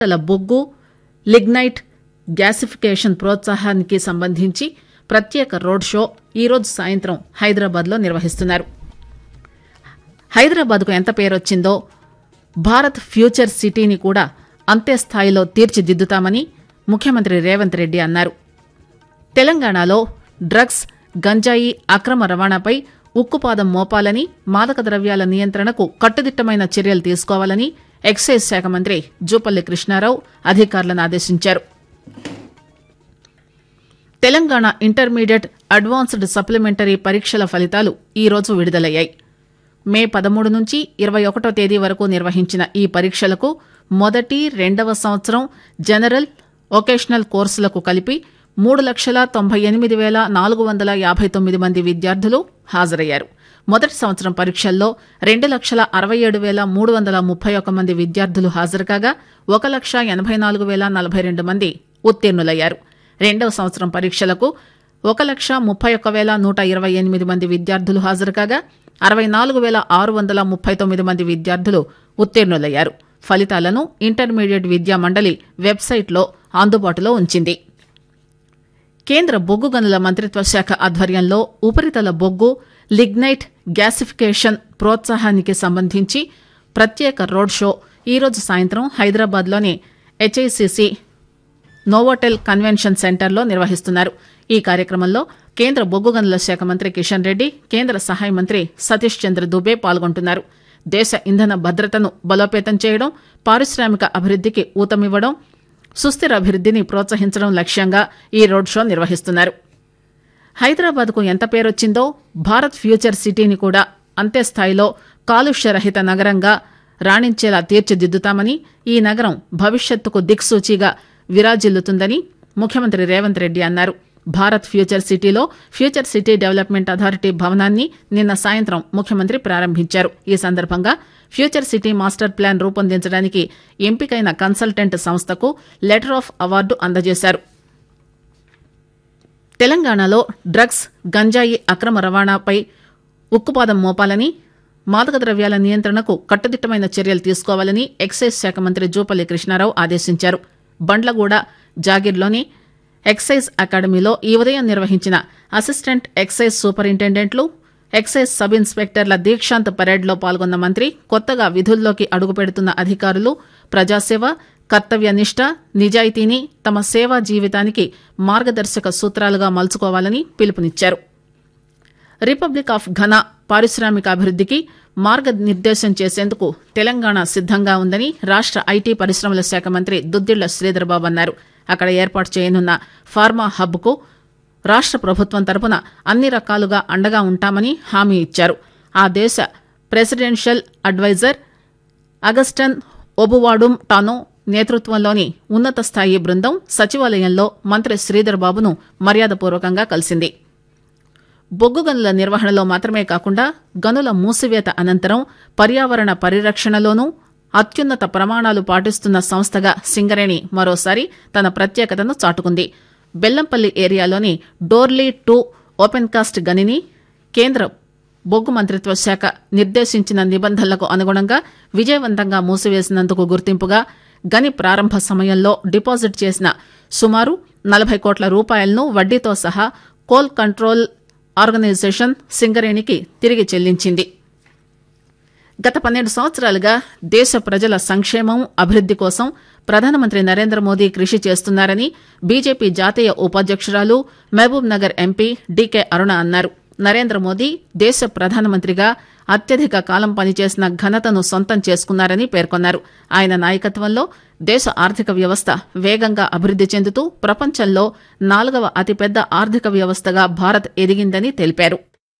ఉపరితల బొగ్గు lignite gasification ప్రోత్సాహానికి సంబంధించి ప్రత్యేక రోడ్ షో ఈరోజు సాయంత్రం హైదరాబాద్లో నిర్వహిస్తున్నారు హైదరాబాద్కు ఎంత పేరొచ్చిందో భారత్ ఫ్యూచర్ సిటీని కూడా అంతే స్థాయిలో తీర్చిదిద్దుతామని ముఖ్యమంత్రి రేవంత్ రెడ్డి అన్నారు తెలంగాణలో డ్రగ్స్ గంజాయి అక్రమ రవాణాపై ఉక్కుపాదం మోపాలని మాదక ద్రవ్యాల నియంత్రణకు కట్టుదిట్టమైన చర్యలు తీసుకోవాలని ఎక్సైజ్ శాఖ మంత్రి జూపల్లి కృష్ణారావు అధికారులను ఆదేశించారు తెలంగాణ ఇంటర్మీడియట్ అడ్వాన్స్డ్ సప్లిమెంటరీ పరీక్షల ఫలితాలు ఈరోజు విడుదలయ్యాయి మే పదమూడు నుంచి ఇరవై ఒకటో తేదీ వరకు నిర్వహించిన ఈ పరీక్షలకు మొదటి రెండవ సంవత్సరం జనరల్ వొకేషనల్ కోర్సులకు కలిపి మూడు లక్షల తొంభై ఎనిమిది వేల నాలుగు వందల యాభై తొమ్మిది మంది విద్యార్థులు హాజరయ్యారు మొదటి సంవత్సరం పరీక్షల్లో రెండు లక్షల అరవై ఏడు వేల మూడు వందల ముప్పై ఒక్క మంది విద్యార్థులు హాజరు కాగా ఒక లక్ష ఎనభై నాలుగు వేల నలభై రెండు మంది ఉత్తీర్ణులయ్యారు రెండవ సంవత్సరం పరీక్షలకు ఒక లక్ష ముప్పై ఒక్క వేల నూట ఇరవై ఎనిమిది మంది విద్యార్థులు హాజరు కాగా అరవై నాలుగు వేల ఆరు వందల ముప్పై తొమ్మిది మంది విద్యార్థులు ఉత్తీర్ణులయ్యారు ఫలితాలను ఇంటర్మీడియట్ విద్యా మండలి వెబ్సైట్లో అందుబాటులో ఉంచింది కేంద్ర బొగ్గు గనుల మంత్రిత్వ శాఖ ఆధ్వర్యంలో ఉపరితల బొగ్గు లిగ్నైట్ గ్యాసిఫికేషన్ ప్రోత్సాహానికి సంబంధించి ప్రత్యేక రోడ్ షో ఈరోజు సాయంత్రం హైదరాబాద్లోని హెచ్ఐసిసి నోవోటెల్ కన్వెన్షన్ సెంటర్లో నిర్వహిస్తున్నారు ఈ కార్యక్రమంలో కేంద్ర బొగ్గు గనుల శాఖ మంత్రి కిషన్ రెడ్డి కేంద్ర సహాయ మంత్రి సతీష్ చంద్ర దుబే పాల్గొంటున్నారు దేశ ఇంధన భద్రతను బలోపేతం చేయడం పారిశ్రామిక అభివృద్దికి ఊతమివ్వడం సుస్థిర అభివృద్దిని ప్రోత్సహించడం లక్ష్యంగా ఈ రోడ్ షో నిర్వహిస్తున్నారు హైదరాబాద్కు ఎంత పేరొచ్చిందో భారత్ ఫ్యూచర్ సిటీని కూడా అంతే స్థాయిలో కాలుష్యరహిత నగరంగా రాణించేలా తీర్చిదిద్దుతామని ఈ నగరం భవిష్యత్తుకు దిక్సూచిగా విరాజిల్లుతుందని ముఖ్యమంత్రి రేవంత్ రెడ్డి అన్నారు భారత్ ఫ్యూచర్ సిటీలో ఫ్యూచర్ సిటీ డెవలప్మెంట్ అథారిటీ భవనాన్ని నిన్న సాయంత్రం ముఖ్యమంత్రి ప్రారంభించారు ఈ సందర్భంగా ఫ్యూచర్ సిటీ మాస్టర్ ప్లాన్ రూపొందించడానికి ఎంపికైన కన్సల్టెంట్ సంస్థకు లెటర్ ఆఫ్ అవార్డు అందజేశారు తెలంగాణలో డ్రగ్స్ గంజాయి అక్రమ రవాణాపై ఉక్కుపాదం మోపాలని మాదక ద్రవ్యాల నియంత్రణకు కట్టుదిట్టమైన చర్యలు తీసుకోవాలని ఎక్సైజ్ శాఖ మంత్రి జూపల్లి కృష్ణారావు ఆదేశించారు బండ్లగూడ జాగిర్లోని ఎక్సైజ్ అకాడమీలో ఈ ఉదయం నిర్వహించిన అసిస్టెంట్ ఎక్సైజ్ సూపరింటెండెంట్లు ఎక్సైజ్ సబ్ ఇన్స్పెక్టర్ల దీక్షాంత్ పరేడ్లో పాల్గొన్న మంత్రి కొత్తగా విధుల్లోకి అడుగుపెడుతున్న అధికారులు ప్రజాసేవ కర్తవ్యనిష్ట నిజాయితీని తమ సేవా జీవితానికి మార్గదర్శక సూత్రాలుగా మలుచుకోవాలని పిలుపునిచ్చారు రిపబ్లిక్ ఆఫ్ ఘనా పారిశ్రామిక అభివృద్దికి మార్గనిర్దేశం చేసేందుకు తెలంగాణ సిద్దంగా ఉందని రాష్ట ఐటీ పరిశ్రమల శాఖ మంత్రి దుద్దిళ్ల శ్రీధర్బాబు అన్నారు అక్కడ ఏర్పాటు చేయనున్న ఫార్మా హబ్కు రాష్ట ప్రభుత్వం తరపున అన్ని రకాలుగా అండగా ఉంటామని హామీ ఇచ్చారు ఆ దేశ presidential adviser Augustine Obuadum Tanoh నేతృత్వంలోని ఉన్నత స్థాయి బృందం సచివాలయంలో మంత్రి శ్రీధర్ బాబును మర్యాదపూర్వకంగా కలిసింది బొగ్గు గనుల నిర్వహణలో మాత్రమే కాకుండా గనుల మూసివేత అనంతరం పర్యావరణ పరిరక్షణలోనూ అత్యున్నత ప్రమాణాలు పాటిస్తున్న సంస్థగా సింగరేణి మరోసారి తన ప్రత్యేకతను చాటుకుంది బెల్లంపల్లి ఏరియాలోని డోర్లీ టూ ఓపెన్ కాస్ట్ గనిని కేంద్ర బొగ్గు మంత్రిత్వ శాఖ నిర్దేశించిన నిబంధనలకు అనుగుణంగా విజయవంతంగా మూసివేసినందుకు గుర్తింపుగా గని ప్రారంభ సమయంలో డిపాజిట్ చేసిన సుమారు నలభై కోట్ల రూపాయలను వడ్డీతో సహా కోల్ కంట్రోల్ ఆర్గనైజేషన్ సింగరేణికి తిరిగి చెల్లించింది గత పన్నెండు సంవత్సరాలుగా దేశ ప్రజల సంక్షేమం అభివృద్ది కోసం ప్రధానమంత్రి నరేంద్ర మోదీ కృషి చేస్తున్నారని బీజేపీ జాతీయ ఉపాధ్యక్షురాలు మహబూబ్ నగర్ ఎంపీ డీకే అరుణ అన్నారు నరేంద్ర మోదీ దేశ ప్రధానమంత్రిగా అత్యధిక కాలం పనిచేసిన ఘనతను సొంతం చేసుకున్నారని పేర్కొన్నారు ఆయన నాయకత్వంలో దేశ ఆర్థిక వ్యవస్థ వేగంగా అభివృద్ది చెందుతూ ప్రపంచంలో నాలుగవ అతిపెద్ద ఆర్థిక వ్యవస్థగా భారత్ ఎదిగిందని తెలిపారు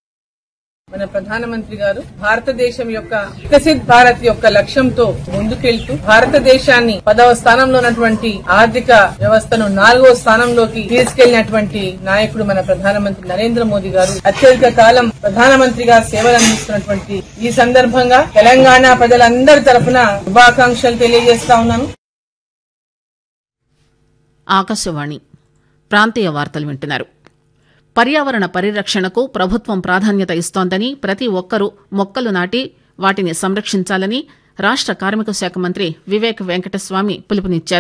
మన ప్రధానమంత్రి గారు భారతదేశం యొక్క వికసిత్ భారత్ యొక్క లక్ష్యంతో ముందుకెళ్తూ భారతదేశాన్ని పదవ స్థానంలో ఉన్నటువంటి ఆర్థిక వ్యవస్థను నాలుగవ స్థానంలోకి తీసుకెళ్లినటువంటి నాయకుడు మన ప్రధానమంత్రి నరేంద్ర మోదీ గారు అత్యధిక కాలం ప్రధానమంత్రిగా సేవలు అందిస్తున్నటువంటి ఈ సందర్భంగా తెలంగాణ ప్రజలందరి తరఫున శుభాకాంక్షలు తెలియజేస్తా ఉన్నాను ఆకాశవాణి ప్రాంతీయ వార్తలు వింటున్నారు పర్యావరణ పరిరక్షణకు ప్రభుత్వం ప్రాధాన్యత ఇస్తోందని ప్రతి ఒక్కరూ మొక్కలు నాటి వాటిని సంరక్షించాలని రాష్ట కార్మిక శాఖ మంత్రి వివేక్ వెంకటస్వామి పిలుపునిచ్చారు